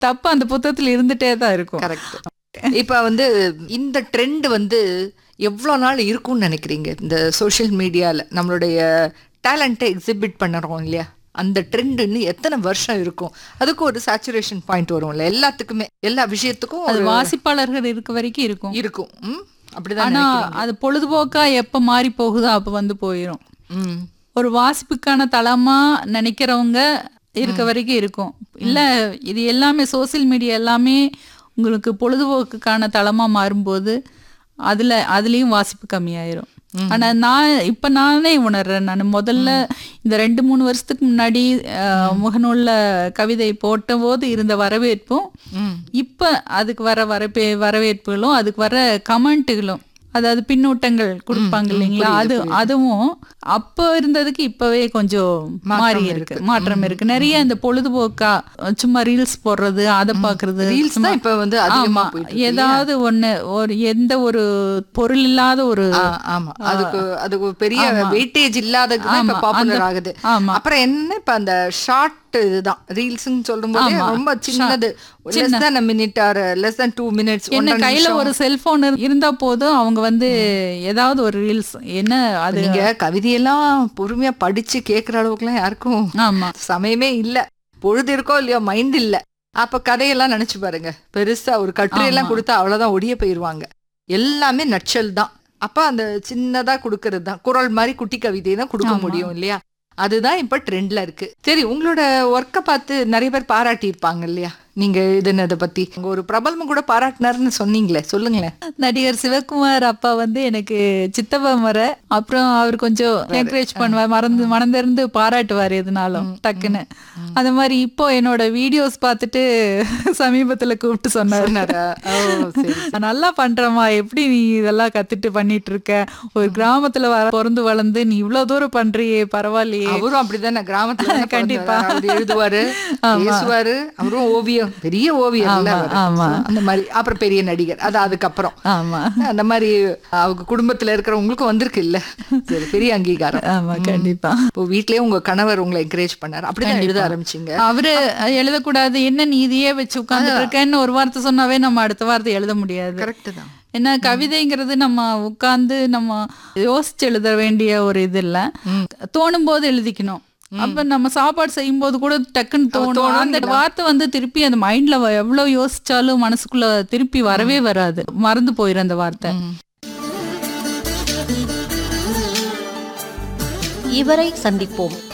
தப்பு அந்த புத்தகத்துல இருந்துட்டே தான் இருக்கும் கரெக்ட் இப்ப வந்து இந்த ட்ரெண்ட் வந்து எவ்வளவு நாள் இருக்கும்னு நினைக்கிறீங்க இந்த சோஷியல் மீடியால நம்மளுடைய டேலண்ட்டை எக்ஸிபிட் பண்ணுறோம் இல்லையா அந்த ட்ரெண்ட் இன்னும் எத்தனை வருஷம் இருக்கும் அதுக்கு ஒரு சேச்சுரேஷன் பாயிண்ட் வரும்ல எல்லாத்துக்குமே எல்லா விஷயத்துக்கும் அது ஒரு வாசிப்பாளர்கள் இருக்க வரைக்கும் இருக்கும் இருக்கும் ம் அப்படிதான் ஆனா நினைக்கிறீங்க. அது பொழுதுபோக்கா எப்ப மாறி போகுதோ அப்ப வந்து போயிடும் ம் ஒரு வாசிப்புக்கான தளமா நினைக்கிறவங்க இருக்க வரைக்கும் இருக்கும் இல்ல இது எல்லாமே சோஷியல் மீடியா எல்லாமே உங்களுக்கு பொழுதுபோக்குக்கான தளமா மாறும்போது அதுல அதுலயும் வாசிப்பு கம்மியாயிரும் ஆனா நான் இப்ப நானே உணர்றேன் நான் முதல்ல இந்த ரெண்டு மூணு வருஷத்துக்கு முன்னாடி அஹ், முகநூல்ல கவிதை போட்ட போது இருந்த வரவேற்பும் ம் இப்ப அதுக்கு வர வரப்பே வரவேற்புகளும் அதுக்கு வர கமெண்ட்டுகளும் அதாவது பின்னூட்டங்கள் கொடுப்பாங்க இல்லைங்களா அது அதுவும் அப்ப இருந்ததுக்கு இப்பவே கொஞ்சம் மாறி இருக்கு மாற்றம் இருக்கு நிறைய இந்த பொழுதுபோக்கா சும்மா ரீல்ஸ் போடுறது அதை பாக்குறது ரீல்ஸ் தான் இப்ப வந்து அதிகமா ஆமா போயிட்டு இருக்கு. ஏதாவது ஒண்ணு ஒரு எந்த ஒரு பொருள் இல்லாத ஒரு ஆ, ஆமா அதுக்கு அதுக்கு ஒரு பெரிய வெயிட்டேஜ் இல்லாதது தான் இப்ப ஆமா, பாப்புலர் அந்த- ஆகுது ஆமா. அப்புறம் என்ன இப்ப அந்த ஷார்ட் இதுதான் ரீல்ஸ்னு சொல்லும்போது ரொம்ப சின்னது less than a minute or less than two minutes என்ன கையில ஒரு செல்போன் இருந்தா போதும் அவங்க வந்து ஏதாவது ஒரு ரீல்ஸ் என்ன அது நீங்க கவிதையெல்லாம் பொறுமையா படிச்சு கேக்குற அளவுக்குலாம் யாருக்கும் ஆமா சமயமே இல்ல பொழுது இருக்கோ இல்லையோ மைண்ட் இல்ல அப்ப கதையெல்லாம் நினைச்சு பாருங்க பெருசா ஒரு கட்டுரையெல்லாம் கொடுத்தா அவ்வளவுதான் ஒடிய போயிருவாங்க எல்லாமே நச்சல் தான் அப்ப அந்த சின்னதா கொடுக்கறது தான் குரல் மாதிரி குட்டி கவிதை தான் கொடுக்க முடியும் இல்லையா அதுதான் இப்ப ட்ரெண்ட்ல இருக்கு சரி உங்களோட ஒர்க்கை பார்த்து நிறைய பேர் பாராட்டி இருப்பாங்க இல்லையா நீங்க இதுன்னு இதை பத்தி உங்க ஒரு பிரபலமும் கூட பாராட்டினாருன்னு சொன்னீங்களே சொல்லுங்களேன் நடிகர் சிவகுமார் அப்பா வந்து எனக்கு சித்தப்பா முறை அப்புறம் அவர் கொஞ்சம் என்கரேஜ் பண்ணுவார் மறந்து மனந்திறந்து பாராட்டுவார் எதுனாலும் டக்குன்னு அந்த மாதிரி இப்போ என்னோட வீடியோஸ் பார்த்துட்டு சமீபத்துல கூப்பிட்டு சொன்னாரு சொன்னாரா? ஓ, சரி நல்லா பண்றமா எப்படி நீ இதெல்லாம் கத்துட்டு பண்ணிட்டு இருக்க ஒரு கிராமத்துல வர பிறந்து வளர்ந்து நீ இவ்வளவு தூரம் பண்றியே பரவாயில்லையே அவரும் அப்படிதானே கிராமத்துல தானே கண்டிப்பா. பிறந்தவர். அவர் எழுதுவாரு பேசுவாரு அவரும் ஓவியம் பெரிய ஓவியம் இல்ல அவரு. ஆமா. அந்த மாதிரி அப்புறம் பெரிய நடிகர் அது அதுக்கப்புறம் ஆமா அந்த மாதிரி அவங்க குடும்பத்துல இருக்கிறவங்களுக்கும் வந்திருக்கு இல்ல சரி பெரிய அங்கீகாரம் ஆமா கண்டிப்பா இப்போ வீட்லயே உங்க கணவர் உங்களை என்கரேஜ் பண்ணாரு அப்படிதான் எழுத ஆரம்பிச்சீங்க அவரு எழுதக்கூடாது என்ன நீ இதையே வச்சு உட்கார்ந்துட்டு இருக்கேன்னு ஒரு வார்த்தை சொன்னாவே நம்ம அடுத்த வார்த்தை எழுத முடியாது கரெக்ட் தான் என்ன கவிதைங்கிறது நம்ம உட்கார்ந்து நம்ம யோசிச்சு எழுத வேண்டிய ஒரு இது இல்ல தோணும் போது எழுதிக்கணும் அப்ப நம்ம சாப்பாடு செய்யும் போது கூட டக்குன்னு தோணும் அந்த வார்த்தை வந்து திருப்பி அந்த மைண்ட்ல எவ்வளவு யோசிச்சாலும் மனசுக்குள்ள திருப்பி வரவே வராது மறந்து போயிரும் அந்த வார்த்தை இவரை சந்திப்போம்